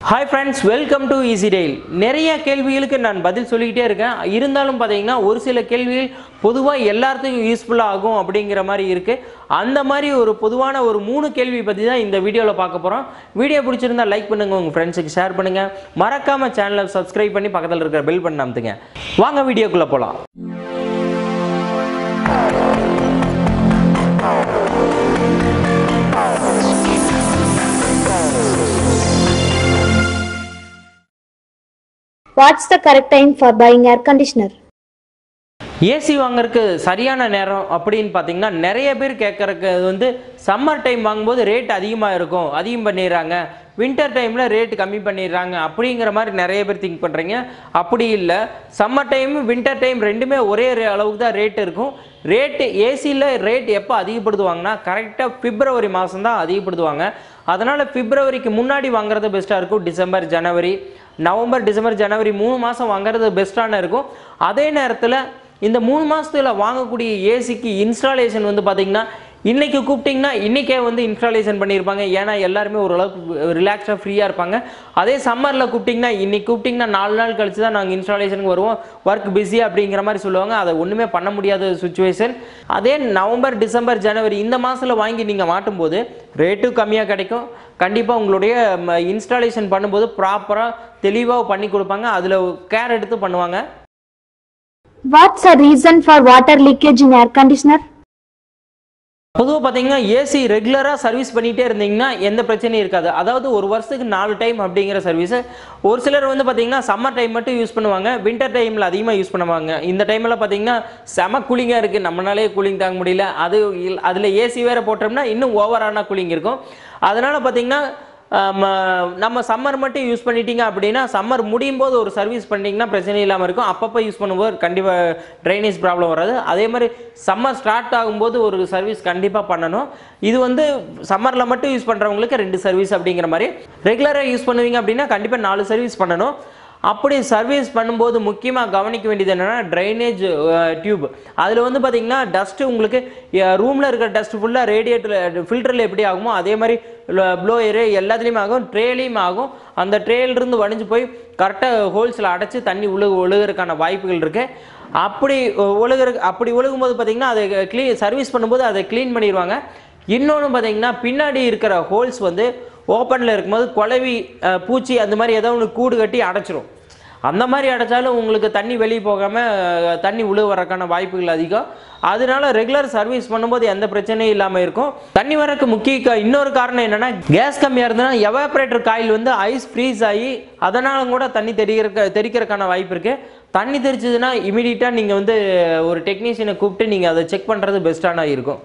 Hi friends welcome to easy tail நிறைய கேள்விகளுக்கு நான் பதில் சொல்லிக்கிட்டே இருக்கேன் இருந்தாலும் பார்த்தீங்கன்னா ஒரு சில கேள்விகள் பொதுவாக எல்லாத்துக்கும் யூஸ்ஃபுல்லாக ஆகும் அப்படிங்கிற மாதிரி இருக்குது அந்த மாதிரி ஒரு பொதுவான ஒரு மூணு கேள்வி பற்றி தான் இந்த வீடியோவில் பார்க்க போகிறோம் வீடியோ பிடிச்சிருந்தா லைக் பண்ணுங்கள் உங்கள் ஃப்ரெண்ட்ஸுக்கு ஷேர் பண்ணுங்கள் மறக்காமல் சேனலை சப்ஸ்கிரைப் பண்ணி பக்கத்தில் இருக்கிற பெல் பண்ண அமுத்துங்க வாங்க வீடியோக்குள்ளே போகலாம் What's the correct time for buying air conditioner? AC வாங்குறதுக்கு சரியான நேரம் அப்படின்னு பார்த்தீங்கன்னா நிறைய பேர் கேட்குறக்கு வந்து சம்மர் டைம் வாங்கும்போது ரேட் அதிகமாக இருக்கும் அதிகம் பண்ணிடுறாங்க வின்டர் டைமில் ரேட் கம்மி பண்ணிடுறாங்க அப்படிங்கிற மாதிரி நிறைய பேர் திங்க் பண்ணுறீங்க அப்படி இல்லை சம்மர் டைம் வின்டர் டைம் ரெண்டுமே ஒரே ரே- அளவுக்கு தான் ரேட் இருக்கும் ரேட்டு ஏசியில் ரேட் எப்போ அதிகப்படுத்துவாங்கன்னா கரெக்டாக பிப்ரவரி மாதம் தான் அதிகப்படுத்துவாங்க அதனால் பிப்ரவரிக்கு முன்னாடி வாங்குறது பெஸ்ட்டாக இருக்கும் டிசம்பர் ஜனவரி நவம்பர் டிசம்பர் ஜனவரி மூணு மாதம் வாங்குறது பெஸ்ட்டான இருக்கும் அதே நேரத்தில் இந்த மூணு மாசத்துல வாங்கக்கூடிய ஏசிக்கு இன்ஸ்டாலேஷன் வந்து பார்த்தீங்கன்னா இன்னைக்கு கூப்பிட்டிங்கன்னா இன்றைக்கே வந்து இன்ஸ்டாலேஷன் பண்ணியிருப்பாங்க ஏன்னா எல்லாருமே ஓரளவுக்கு ரிலாக்ஸாக ஃப்ரீயாக இருப்பாங்க அதே சம்மரில் கூப்பிட்டிங்கன்னா இன்னைக்கு கூப்பிட்டிங்கன்னா நாலு நாள் கழிச்சு தான் நாங்கள் இன்ஸ்டாலேஷனுக்கு வருவோம் ஒர்க் பிஸி அப்படிங்கிற மாதிரி சொல்லுவாங்க அதை ஒன்றுமே பண்ண முடியாத சுச்சுவேஷன் அதே நவம்பர் டிசம்பர் ஜனவரி இந்த மாதத்தில் வாங்கி நீங்கள் மாட்டும்போது ரேட்டும் கம்மியாக கிடைக்கும் கண்டிப்பாக உங்களுடைய இன்ஸ்டாலேஷன் பண்ணும்போது ப்ராப்பராக தெளிவாக பண்ணி கொடுப்பாங்க அதில் கேர் எடுத்து பண்ணுவாங்க What's the reason for water leakage in air conditioner? பொதுவாக பார்த்தீங்கன்னா ஏசி ரெகுலராக சர்வீஸ் பண்ணிகிட்டே இருந்தீங்கன்னா எந்த பிரச்சனையும் இருக்காது அதாவது ஒரு வருஷத்துக்கு நாலு டைம் அப்படிங்கிற சர்வீஸு ஒரு சிலர் வந்து பார்த்தீங்கன்னா சம்மர் டைம் மட்டும் யூஸ் பண்ணுவாங்க வின்டர் டைமில் அதிகமாக யூஸ் பண்ணுவாங்க இந்த டைமில் பார்த்தீங்கன்னா செம கூலிங்காக இருக்குது நம்மளாலே கூலிங் தாங்க முடியல அது இல்- அதில் ஏசி வேறு போட்டோம்னா இன்னும் ஓவரான கூலிங் இருக்கும் அதனால் பார்த்தீங்கன்னா ஆம், நம்ம சம்மர் மட்டும் யூஸ் பண்ணிட்டீங்க அப்படின்னா சம்மர் முடியும் போது ஒரு சர்வீஸ் பண்ணிட்டீங்கன்னா பிரச்சனை இல்லாமல் இருக்கும் அப்பப்போ யூஸ் பண்ணும்போது கண்டிப்பாக ட்ரைனேஜ் ப்ராப்ளம் வராது அதே மாதிரி சம்மர் ஸ்டார்ட் ஆகும்போது ஒரு சர்வீஸ் கண்டிப்பாக பண்ணணும் இது வந்து சம்மரில் மட்டும் யூஸ் பண்ணுறவங்களுக்கு ரெண்டு சர்வீஸ் அப்படிங்கிற மாதிரி ரெகுலராக யூஸ் பண்ணுவீங்க அப்படின்னா கண்டிப்பாக நாலு சர்வீஸ் பண்ணணும் அப்படி சர்வீஸ் பண்ணும்போது முக்கியமாக கவனிக்க வேண்டியது என்னென்னா ட்ரைனேஜ் டியூப் அதில் வந்து பார்த்தீங்கன்னா டஸ்ட்டு உங்களுக்கு ரூமில் இருக்கிற டஸ்ட் ஃபுல்லாக ரேடியேட்டர் ஃபில்டரில் எப்படி ஆகுமோ அதே மாதிரி ப்ளோயரு எல்லாத்துலேயும் ஆகும் ட்ரேலையும் ஆகும் அந்த ட்ரேலிருந்து வடிஞ்சு போய் கரெக்டாக ஹோல்ஸில் அடைச்சி தண்ணி உழுகு ஒழுகிறதுக்கான வாய்ப்புகள் இருக்குது அப்படி ஒழுகுற அப்படி ஒழுகும்போது பார்த்தீங்கன்னா அதை க்ளீன் சர்வீஸ் பண்ணும்போது அதை க்ளீன் பண்ணிடுவாங்க இன்னொன்று பார்த்தீங்கன்னா பின்னாடி இருக்கிற ஹோல்ஸ் வந்து ஓப்பனில் இருக்கும்போது குளவி அஹ், பூச்சி அந்த மாதிரி ஏதோ ஒன்று கூடு கட்டி அடைச்சிரும் அந்த மாதிரி அடைச்சாலும் உங்களுக்கு தண்ணி வெளியே போகாமல் தண்ணி உழு வரக்கான வாய்ப்புகள் அதிகம் அதனால ரெகுலர் சர்வீஸ் பண்ணும்போது எந்த பிரச்சனையும் இல்லாமல் இருக்கும் தண்ணி வரக்கு முக்கிய கா- இன்னொரு காரணம் என்னன்னா கேஸ் கம்மியாக இருந்ததுன்னா எவாப்ரேட்டர் காயில் வந்து ஐஸ் ஃப்ரீஸ் ஆகி அதனால கூட தண்ணி தெரிகிற தெரிக்கிறதுக்கான வாய்ப்பு இருக்குது தண்ணி தெரிச்சதுன்னா இமீடியட்டாக நீங்கள் வந்து ஒரு டெக்னீஷியனை கூப்பிட்டு நீங்கள் அதை செக் பண்ணுறது பெஸ்ட்டான இருக்கும்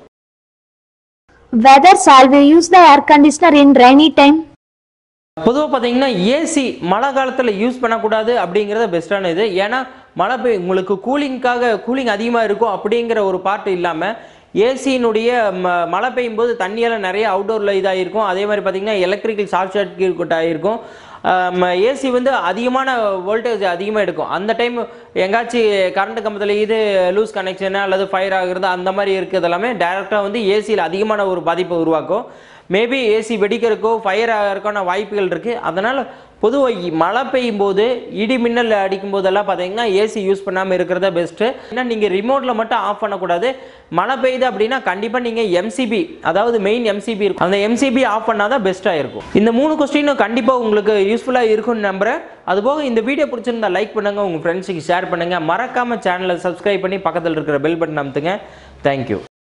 Whether shall we use the air conditioner in rainy time? பொதுவாக பார்த்தீங்கன்னா ஏசி மழை காலத்தில் யூஸ் பண்ணக்கூடாது அப்படிங்கிறது பெஸ்ட்டான இது ஏன்னா மழை பெய் உங்களுக்கு கூலிங்காக கூலிங் அதிகமாக இருக்கும் அப்படிங்கிற ஒரு பார்ட் இல்லாமல் ஏசியினுடைய ம மழை பெய்யும் போது தண்ணியெல்லாம் நிறைய அவுட்டோரில் இதாக இருக்கும் அதே மாதிரி பார்த்தீங்கன்னா எலக்ட்ரிக்கல் ஷார்ட் சர்க்யூட் ஆகிருக்கும் ஏசி வந்து அதிகமான வோல்டேஜ் அதிகமாக எடுக்கும் அந்த டைம் எங்காச்சும் கரண்ட் கம்பத்தில் இது லூஸ் கனெக்ஷனு அல்லது ஃபயர் ஆகுறது அந்த மாதிரி இருக்கிறது எல்லாமே டைரெக்டாக வந்து ஏசியில் அதிகமான ஒரு பாதிப்பை உருவாக்கும் மேபி ஏசி வெடிக்கிறதுக்கோ ஃபயர் ஆகிறதுக்கான வாய்ப்புகள் இருக்குது அதனால் பொதுவாக மழை பெய்யும் போது இடி மின்னல் அடிக்கும் போதெல்லாம் பார்த்தீங்கன்னா ஏசி யூஸ் பண்ணாமல் இருக்கிறத பெஸ்ட்டு ஏன்னா நீங்கள் ரிமோட்டில் மட்டும் ஆஃப் பண்ணக்கூடாது மழை பெய்யுது அப்படின்னா கண்டிப்பாக நீங்கள் எம்சிபி அதாவது மெயின் எம்சிபி இருக்கும் அந்த எம்சிபி ஆஃப் பண்ணால் தான் பெஸ்ட்டாக இருக்கும் இந்த மூணு கொஸ்டினும் கண்டிப்பாக உங்களுக்கு யூஸ்ஃபுல்லாக இருக்கும்னு நம்புறேன் அதுபோக இந்த வீடியோ பிடிச்சிருந்தா லைக் பண்ணுங்கள் உங்கள் ஃப்ரெண்ட்ஸுக்கு ஷேர் பண்ணுங்கள் மறக்காமல் சேனலை சப்ஸ்கிரைப் பண்ணி பக்கத்தில் இருக்கிற பெல் பட்டன் அமுத்துங்க தேங்க்யூ